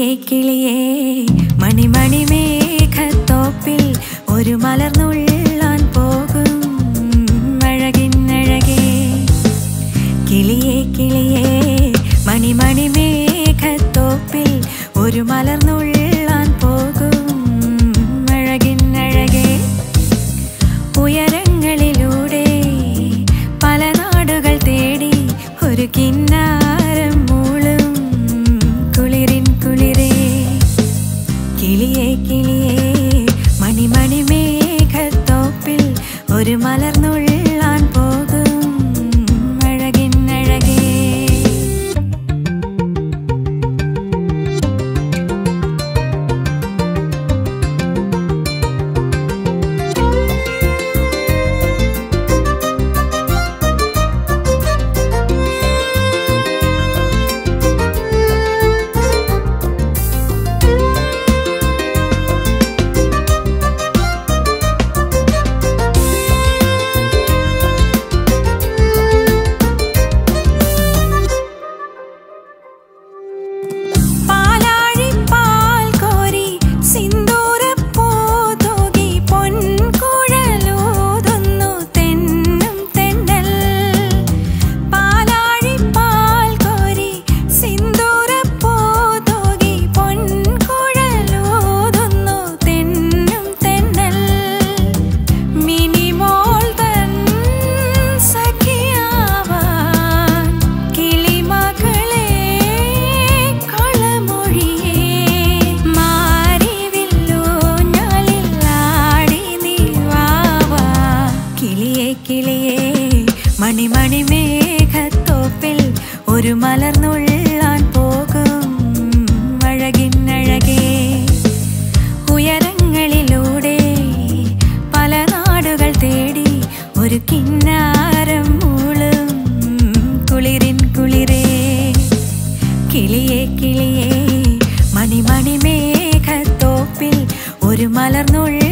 കിളിയേ മണിമണി മേഘത്തോപ്പിൽ ഒരു മലർന്നുള്ളാൻ പോകും അഴകിന്നഴകേ കിളിയേ കിളിയേ മണിമണി മേഘത്തോപ്പിൽ ഒരു മലർന്നുള്ളാൻ പോകും അഴകിന്നഴകേ ഉയരങ്ങളിലൂടെ പല നാടുകൾ തേടി ഒരു കിന്നാരം മൂളും കുളിരിൻ കുളിരേ കിളിയേ കിളിയേ മണിമണി മേഘത്തോപ്പിൽ ഒരു മലർന്നുള്ളാൻ പോകും അഴകിന്നഴകേ പാലാഴിപ്പാൽ കോരി സിന്ദൂരപ്പൂ തൂകി പൊൻകുഴലൂതുന്നു തെന്നും തെന്നൽ പാലാഴിപ്പാൽ കോരി സിന്ദൂരപ്പൂ തൂകി പൊൻകുഴലൂതുന്നു തെന്നും തെന്നൽ മിനിമോൾ തൻ സഖിയാവാൻ കിളിമകളെ കളമൊഴിയേ മാറിവില്ലൂഞ്ഞാലിൽ ആടി നീ വാവാ കിളിയേ കിളിയേ മണിമണി മേഘത്തോപ്പിൽ ഒരു മലർന്നുള്ളാൻ പോകും അഴകിന്നഴകേ ഉയരങ്ങളിലൂടെ പല നാടുകൾ തേടി ഒരു കിന്നാരം മൂളും കുളിരിൻ കുളിരേ കിളിയേ കിളിയേ മണിമണി മേഘത്തോപ്പിൽ ഒരു മലർന്നുള്ള